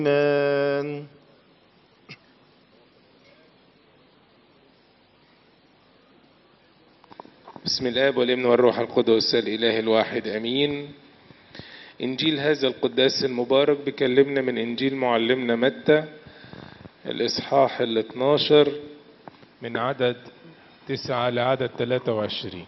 Amen. بسم الاب والابن والروح القدس الاله الواحد امين انجيل هذا القداس المبارك بيكلمنا من انجيل معلمنا متى الاصحاح ال 12 من عدد تسعة لعدد 23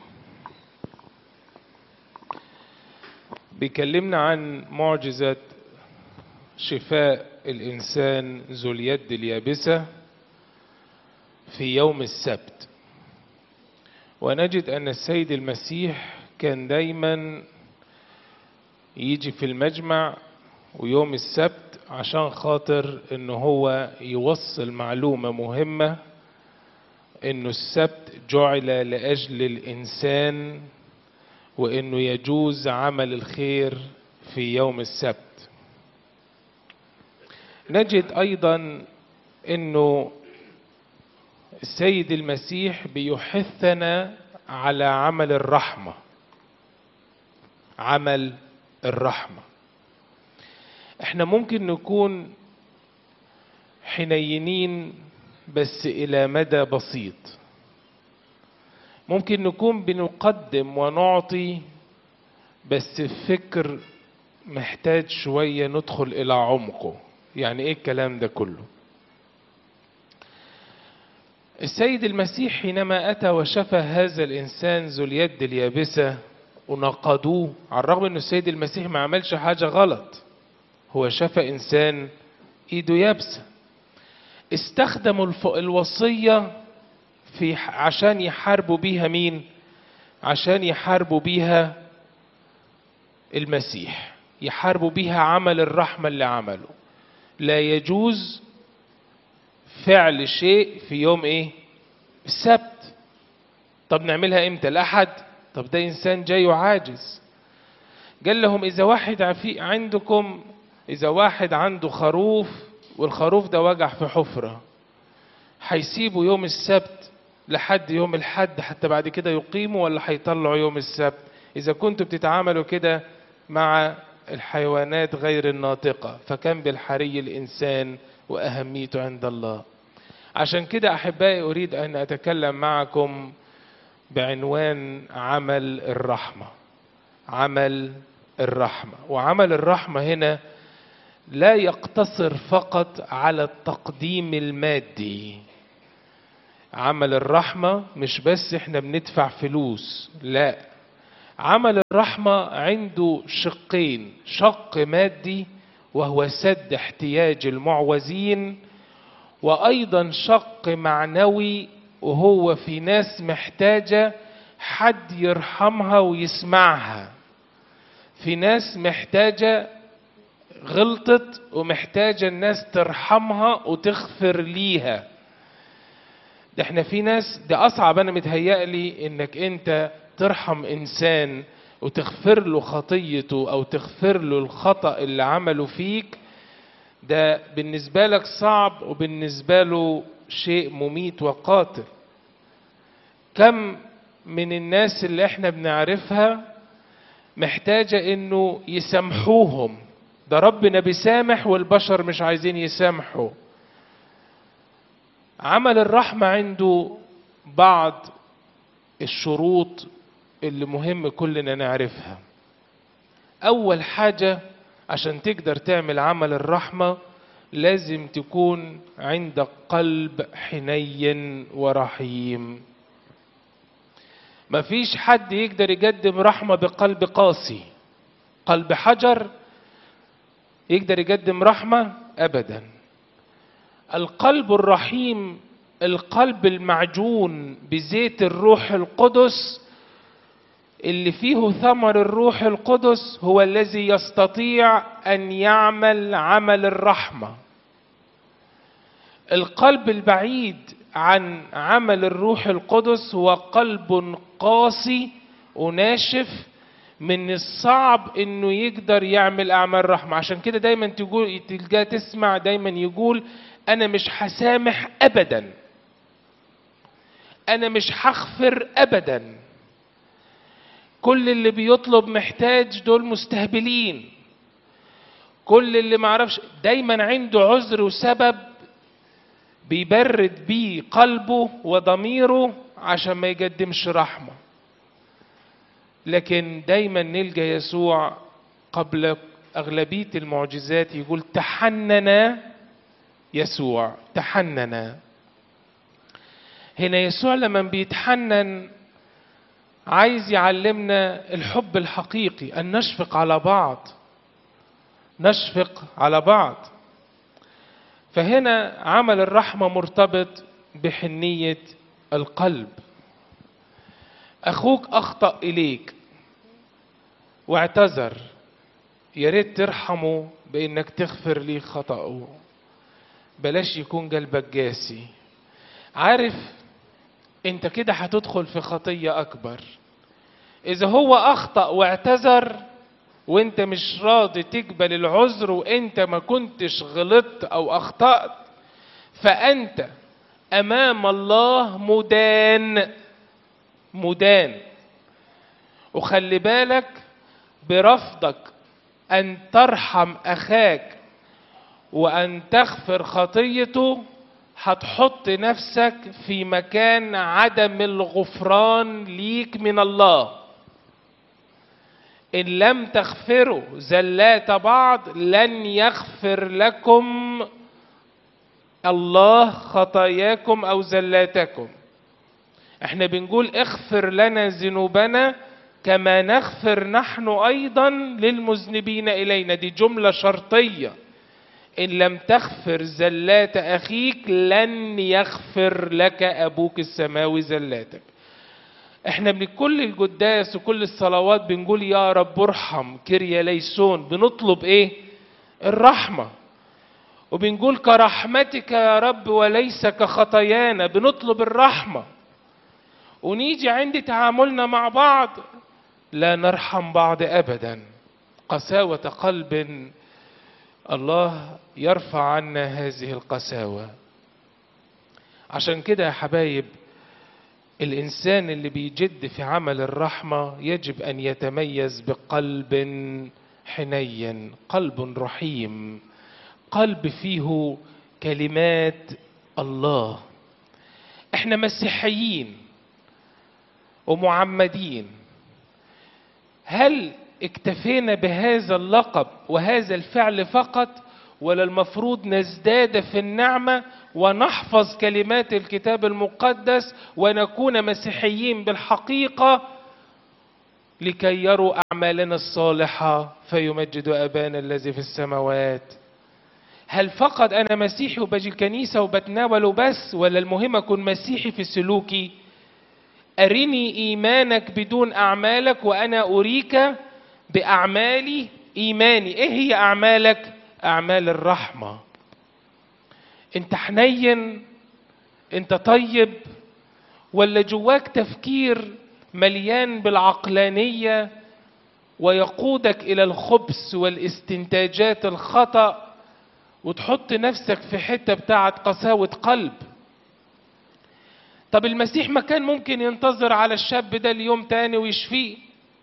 بيكلمنا عن معجزة شفاء الإنسان ذو اليد اليابسة في يوم السبت ونجد أن السيد المسيح كان دايما يجي في المجمع ويوم السبت عشان خاطر ان هو يوصل معلومة مهمة انه السبت جعل لاجل الانسان وانه يجوز عمل الخير في يوم السبت نجد ايضا انه السيد المسيح بيحثنا على عمل الرحمه عمل الرحمه احنا ممكن نكون حنينين بس الى مدى بسيط ممكن نكون بنقدم ونعطي بس الفكر محتاج شويه ندخل الى عمقه يعني ايه الكلام ده كله السيد المسيح حينما اتى وشفى هذا الانسان ذو اليد اليابسه ونقضوه على الرغم ان السيد المسيح ما عملش حاجه غلط هو شفى انسان ايده يابسه استخدموا الف- الوصيه في عشان يحاربوا بيها مين عشان يحاربوا بيها المسيح يحاربوا بيها عمل الرحمه اللي عمله لا يجوز فعل شيء في يوم ايه السبت طب نعملها امتى الاحد طب ده انسان جاي وعاجز قال لهم اذا واحد عفي عندكم اذا واحد عنده خروف والخروف ده وجع في حفرة هيسيبوا يوم السبت لحد يوم الحد حتى بعد كده يقيموا ولا هيطلعوا يوم السبت اذا كنتوا بتتعاملوا كده مع الحيوانات غير الناطقة فكم بالحري الإنسان وأهميته عند الله عشان كده أحبائي أريد أن أتكلم معكم بعنوان عمل الرحمة عمل الرحمة وعمل الرحمة هنا لا يقتصر فقط على التقديم المادي عمل الرحمة مش بس احنا بندفع فلوس لا عمل الرحمة عنده شقين شق مادي وهو سد احتياج المعوزين وأيضا شق معنوي وهو في ناس محتاجة حد يرحمها ويسمعها في ناس محتاجة غلطت ومحتاجة الناس ترحمها وتغفر ليها ده احنا في ناس ده أصعب أنا متهيألي إنك أنت ترحم إنسان وتغفر له خطيته أو تغفر له الخطأ اللي عمله فيك ده بالنسبة لك صعب وبالنسبة له شيء مميت وقاتل كم من الناس اللي احنا بنعرفها محتاجة انه يسامحوهم ده ربنا بيسامح والبشر مش عايزين يسامحوا عمل الرحمة عنده بعض الشروط اللي مهم كلنا نعرفها أول حاجة عشان تقدر تعمل عمل الرحمة لازم تكون عندك قلب حنين ورحيم مفيش حد يقدر يقدم رحمة بقلب قاسي قلب حجر يقدر يقدم رحمة أبدا القلب الرحيم القلب المعجون بزيت الروح القدس اللي فيه ثمر الروح القدس هو الذي يستطيع ان يعمل عمل الرحمه القلب البعيد عن عمل الروح القدس هو قلب قاسي وناشف من الصعب انه يقدر يعمل اعمال رحمه عشان كده دايما تقول تلقاه تسمع دايما يقول انا مش هسامح ابدا انا مش هغفر ابدا كل اللي بيطلب محتاج دول مستهبلين كل اللي معرفش دايما عنده عذر وسبب بيبرد بيه قلبه وضميره عشان ما يقدمش رحمة لكن دايما نلقى يسوع قبل أغلبية المعجزات يقول تحنن يسوع تحنن هنا يسوع لما بيتحنن عايز يعلمنا الحب الحقيقي أن نشفق على بعض نشفق على بعض فهنا عمل الرحمة مرتبط بحنية القلب أخوك أخطأ إليك واعتذر يا ريت ترحمه بإنك تغفر لي خطأه بلاش يكون قلبك قاسي عارف انت كده هتدخل في خطية أكبر إذا هو أخطأ واعتذر وانت مش راضي تقبل العذر وانت ما كنتش غلطت أو أخطأت فأنت أمام الله مدان مدان وخلي بالك برفضك أن ترحم أخاك وأن تغفر خطيته هتحط نفسك في مكان عدم الغفران ليك من الله إن لم تغفروا زلات بعض لن يغفر لكم الله خطاياكم أو زلاتكم احنا بنقول اغفر لنا ذنوبنا كما نغفر نحن أيضا للمذنبين إلينا دي جملة شرطية إن لم تغفر زلات أخيك لن يغفر لك أبوك السماوي زلاتك احنا من كل القداس وكل الصلوات بنقول يا رب ارحم كريا ليسون بنطلب ايه الرحمة وبنقول كرحمتك يا رب وليس كخطايانا بنطلب الرحمة ونيجي عند تعاملنا مع بعض لا نرحم بعض ابدا قساوة قلب الله يرفع عنا هذه القساوة عشان كده يا حبايب الإنسان اللي بيجد في عمل الرحمة يجب أن يتميز بقلب حنين قلب رحيم قلب فيه كلمات الله احنا مسيحيين ومعمدين هل اكتفينا بهذا اللقب وهذا الفعل فقط ولا المفروض نزداد في النعمة ونحفظ كلمات الكتاب المقدس ونكون مسيحيين بالحقيقة لكي يروا أعمالنا الصالحة فيمجدوا أبانا الذي في السماوات هل فقط أنا مسيحي وبجي الكنيسة وبتناول بس ولا المهم أكون مسيحي في سلوكي أرني إيمانك بدون أعمالك وأنا أريك بأعمالي إيماني إيه هي أعمالك أعمال الرحمة أنت حنين أنت طيب ولا جواك تفكير مليان بالعقلانية ويقودك إلى الخبث والاستنتاجات الخطأ وتحط نفسك في حتة بتاعت قساوة قلب طب المسيح ما كان ممكن ينتظر على الشاب ده اليوم تاني ويشفيه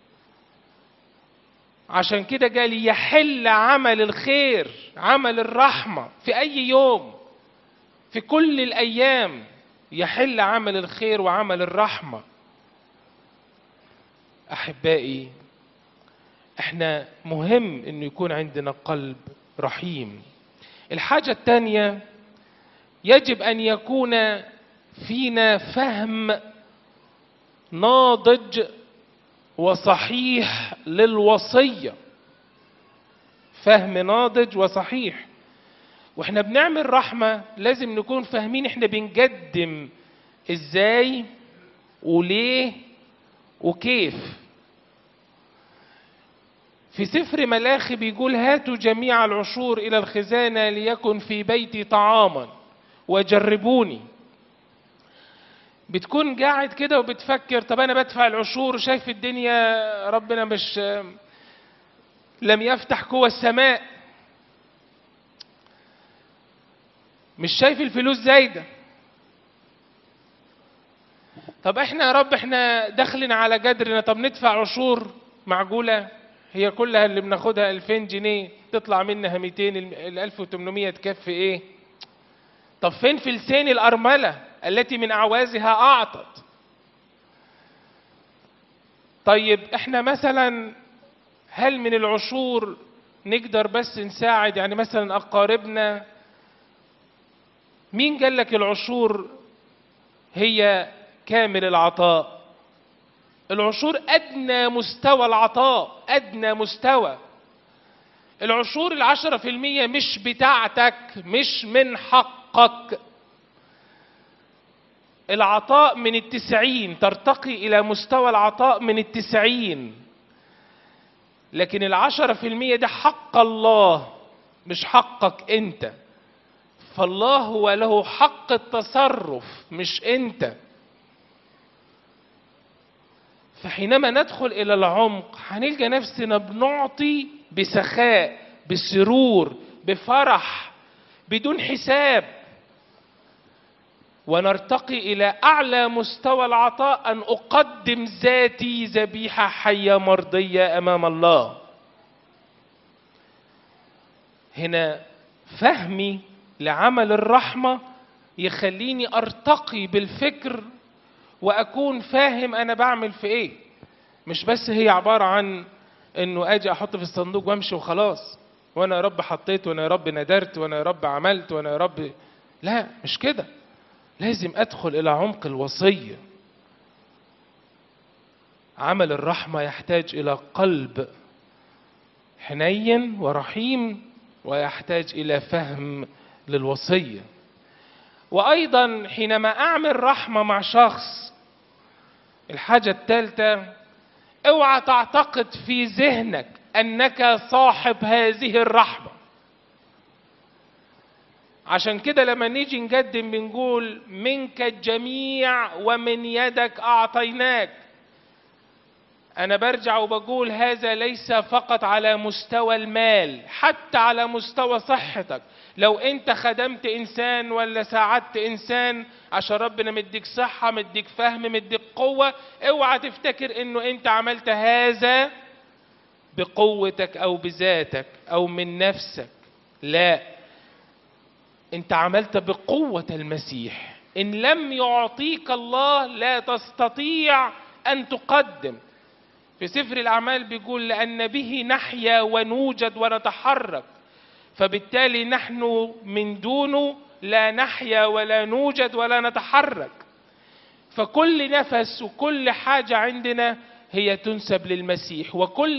عشان كده قال يحل عمل الخير عمل الرحمة في أي يوم في كل الأيام يحل عمل الخير وعمل الرحمة أحبائي احنا مهم انه يكون عندنا قلب رحيم الحاجة الثانية يجب أن يكون فينا فهم ناضج وصحيح للوصية فهم ناضج وصحيح واحنا بنعمل رحمة لازم نكون فاهمين احنا بنقدم ازاي وليه وكيف في سفر ملاخي بيقول هاتوا جميع العشور إلى الخزانة ليكن في بيتي طعاما وجربوني بتكون قاعد كده وبتفكر طب أنا بدفع العشور وشايف الدنيا ربنا مش لم يفتح قوى السماء مش شايف الفلوس زايدة طب احنا يا رب احنا داخلين على قدرنا طب ندفع عشور معقولة هي كلها اللي بناخدها 2000 جنيه تطلع منها 200 ال 1800 تكفي ايه طب فين فلسين الأرملة التي من أعوازها أعطت طيب احنا مثلا هل من العشور نقدر بس نساعد يعني مثلا أقاربنا مين قال لك العشور هي كامل العطاء العشور أدنى مستوى العطاء أدنى مستوى العشور العشرة في المية مش بتاعتك مش من حقك العطاء من التسعين ترتقي إلى مستوى العطاء من التسعين لكن العشرة في المية ده حق الله مش حقك انت فالله هو له حق التصرف مش انت فحينما ندخل الى العمق هنلقى نفسنا بنعطي بسخاء بسرور بفرح بدون حساب ونرتقي الى اعلى مستوى العطاء ان اقدم ذاتي ذبيحه حيه مرضيه امام الله هنا فهمي لعمل الرحمه يخليني ارتقي بالفكر واكون فاهم انا بعمل في ايه مش بس هي عباره عن انه اجي احط في الصندوق وامشي وخلاص وانا يا رب حطيت وانا يا رب ندرت وانا يا رب عملت وانا يا رب لا مش كده لازم ادخل الى عمق الوصيه عمل الرحمه يحتاج الى قلب حنين ورحيم ويحتاج الى فهم للوصيه وايضا حينما اعمل رحمه مع شخص الحاجه الثالثه اوعى تعتقد في ذهنك انك صاحب هذه الرحمه عشان كده لما نيجي نقدم بنقول منك الجميع ومن يدك اعطيناك انا برجع وبقول هذا ليس فقط على مستوى المال حتى على مستوى صحتك لو انت خدمت انسان ولا ساعدت انسان عشان ربنا مديك صحة مديك فهم مديك قوة اوعى تفتكر انه انت عملت هذا بقوتك او بذاتك او من نفسك لا انت عملت بقوة المسيح ان لم يعطيك الله لا تستطيع ان تقدم في سفر الاعمال بيقول لان به نحيا ونوجد ونتحرك فبالتالي نحن من دونه لا نحيا ولا نوجد ولا نتحرك فكل نفس وكل حاجة عندنا هي تنسب للمسيح وكل